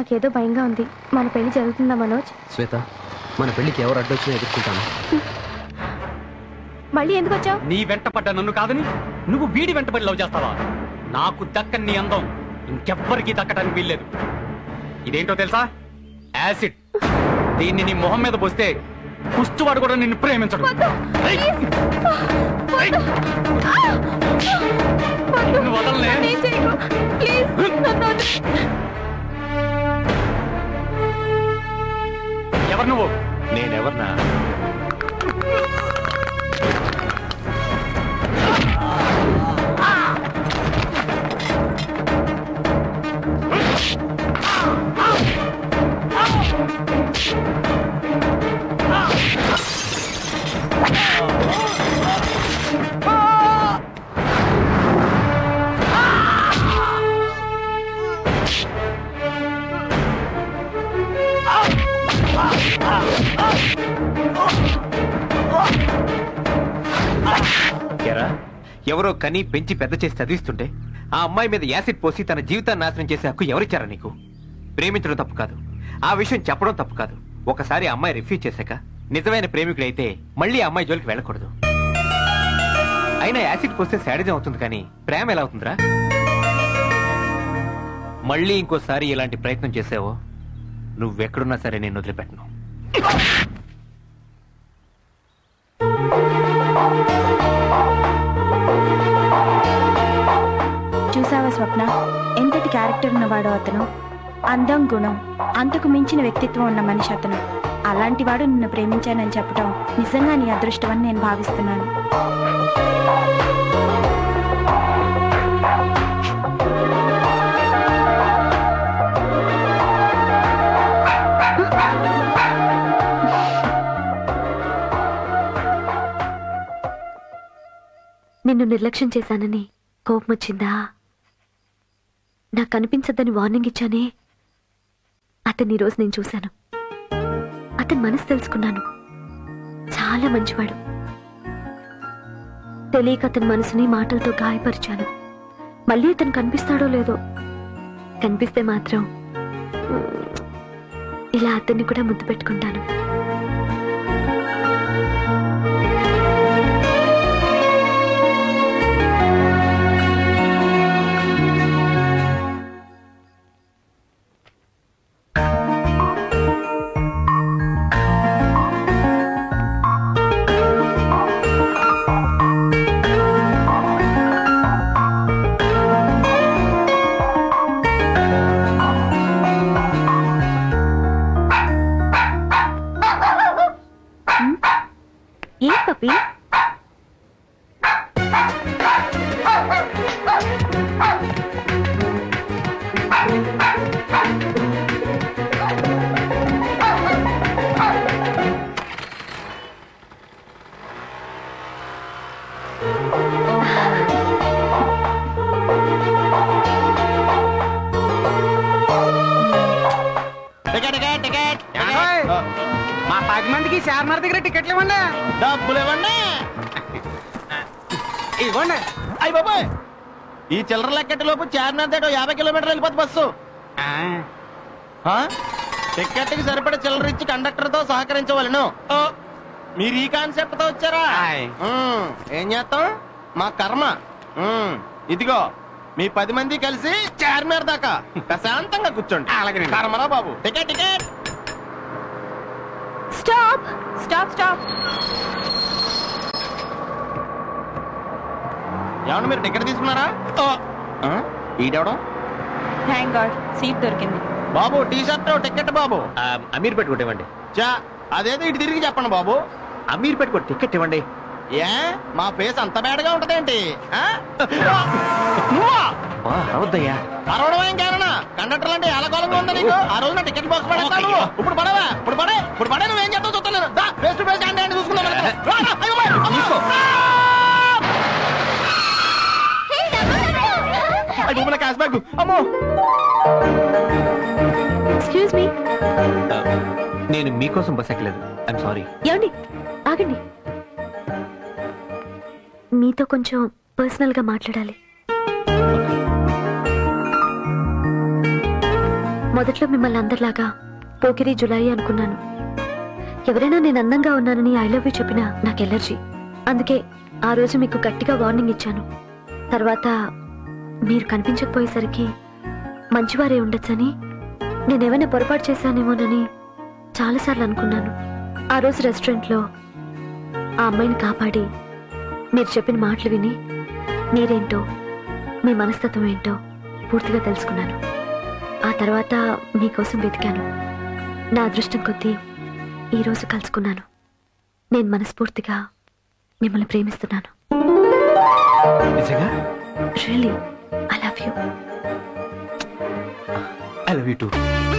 నాకేదో భయంగా ఉంది మన పెళ్లి జరుగుతుందా మనోజ్ శ్వేత మన పెళ్లికి ఎవరు అడ్డొచ్చినా ఎదుర్కొంటాను మళ్ళీ ఎందుకు వచ్చావు నీ వెంట పడ్డ నన్ను కాదని నువ్వు వీడి వెంటబడి లవ్ చేస్తావా నాకు దక్కని నీ అందం ఇంకెవ్వరికి దక్కడానికి వీల్లేదు ఇదేంటో తెలుసా యాసిడ్ దీన్ని నీ మొహం మీద పోస్తే కుష్టివాడు కూడా నిన్ను ప్రేమించడు ఏయ్! ఏయ్! నిన్ను వదలనే ఎవరు నువ్వు నేనెవర్నా ఎరా ఎవరో కని పెంచి పెద్ద చేసి చదివిస్తుంటే ఆ అమ్మాయి మీద యాసిడ్ పోసి తన జీవితాన్ని నాశనం చేసే హక్కు ఎవరిచ్చారా నీకు ప్రేమించడం తప్పు కాదు ఆ విషయం చెప్పడం తప్పు కాదు ఒకసారి ఆ అమ్మాయి రిఫ్యూజ్ చేశాక నిజమైన ప్రేమికుడైతే మళ్ళీ ఆ అమ్మాయి జోలికి వెళ్ళకూడదు అయినా యాసిడ్ పోస్తే శాడిజం అవుతుంది కానీ ప్రేమ ఎలా అవుతుందిరా మళ్ళీ ఇంకోసారి ఇలాంటి ప్రయత్నం చేసావో నువ్వెక్కడున్నా సరే నేను వదిలిపెట్టను చూసావా స్వప్న ఎంతటి క్యారెక్టర్ ఉన్నవాడు అతను అందం గుణం అంతకు మించిన వ్యక్తిత్వం ఉన్న మనిషి అతను అలాంటి వాడు నిన్ను ప్రేమించానని చెప్పడం నిజంగా నీ అదృష్టం అని నేను భావిస్తున్నాను నిన్ను నిర్లక్ష్యం చేశానని కోపం వచ్చిందా నాకు కనిపించద్దని వార్నింగ్ ఇచ్చానే అతన్ని ఈ రోజు నేను చూశాను అతని మనసు తెలుసుకున్నాను చాలా మంచివాడు తెలియక అతని మనసుని మాటలతో గాయపరిచాను మళ్ళీ అతను కనిపిస్తాడో లేదో కనిపిస్తే మాత్రం మ్, ఇలా అతన్ని కూడా ముద్దు పెట్టుకుంటాను ఏ పపి టికెట్ టికెట్ టికెట్ మా పది మందికి చార్మినార్ దగ్గర టికెట్లు ఇవ్వండి డబ్బులు ఇవ్వండి ఇవ్వండి అయ్యి బాబాయ్ ఈ చిల్లర లెక్కటి లోపు చార్మినార్ దాటో యాభై కిలోమీటర్లు వెళ్ళిపోతుంది బస్సు ఆ? టికెట్కి సరిపడే చిల్లర ఇచ్చి కండక్టర్ తో సహకరించవలను ఓ, మీరు ఈ కాన్సెప్ట్ తో వచ్చారా ఆయ్. ఉమ్, ఏం చేస్తాం మా కర్మ ఉమ్, ఇదిగో మీ పది మంది కలిసి చార్మినార్ దాకా ప్రశాంతంగా కూర్చోండి అలాగేనండి. కర్మరా బాబు ticket ticket stop stop stop ఏమన్నా మీరు టికెట్ తీసుకున్నారా ఆ? ఈడెవడం థ్యాంక్ గాడ్ సీట్ దొరికింది బాబు టీ షర్ట్ టికెట్ బాబు ఆ, అమీర్ పెట్టుకోటి ఇవ్వండి చా అదేదో ఇటు తిరిగి చెప్పండి బాబు అమీర్ పెట్టుకో టికెట్ ఇవ్వండి ఏ మా ఫేస్ అంత బేడగా ఉంటదేంటి ఆ? వా, అరవద్దయ్యా అరవడం ఏం కారణా కండక్టర్ అంటే ఎలకోలంగా ఉందా నీకు ఆ రోజు నా టికెట్ బాక్స్ పడేస్తాను ఇప్పుడు పడవా ఇప్పుడు పడే ఇప్పుడు పడే నువ్వేం చేస్తావు చూస్తాను నేను దా ఫేస్ టు ఫేస్ అంటే ఏంటి చూసుకుందాం రా, రా, అయ్యో, అమ్మో, అమ్మో. అయ్యో, మన క్యాష్ బ్యాగ్ అమ్మో ఎక్స్క్యూజ్ మీ ఆ, నేను మీకోసం బస్ ఎక్కలేదు ఐఎమ్ సారీ ఏమండి ఆగండి మీతో కొంచెం పర్సనల్ గా మాట్లాడాలి మొదట్లో మిమ్మల్ని అందరిలాగా పోకిరి జులాయి అనుకున్నాను ఎవరైనా నేను అందంగా ఉన్నానని ఐ లవ్ యూ చెప్పినా నాకు ఎలర్జీ అందుకే ఆ రోజు మీకు గట్టిగా వార్నింగ్ ఇచ్చాను తర్వాత మీరు కనిపించకపోయేసరికి మంచివారే ఉండొచ్చని నేనేమైనా పొరపాటు చేశానేమోనని చాలాసార్లు అనుకున్నాను ఆ రోజు రెస్టారెంట్లో ఆ అమ్మాయిని కాపాడి మీరు చెప్పిన మాటలు విని మీరేంటో మీ మనస్తత్వం ఏంటో పూర్తిగా తెలుసుకున్నాను ఆ తర్వాత మీకోసం వెతికాను నా అదృష్టం కొద్దీ ఈరోజు కలుసుకున్నాను నేను మనస్ఫూర్తిగా మిమ్మల్ని ప్రేమిస్తున్నాను నిజంగా really I love you I love you two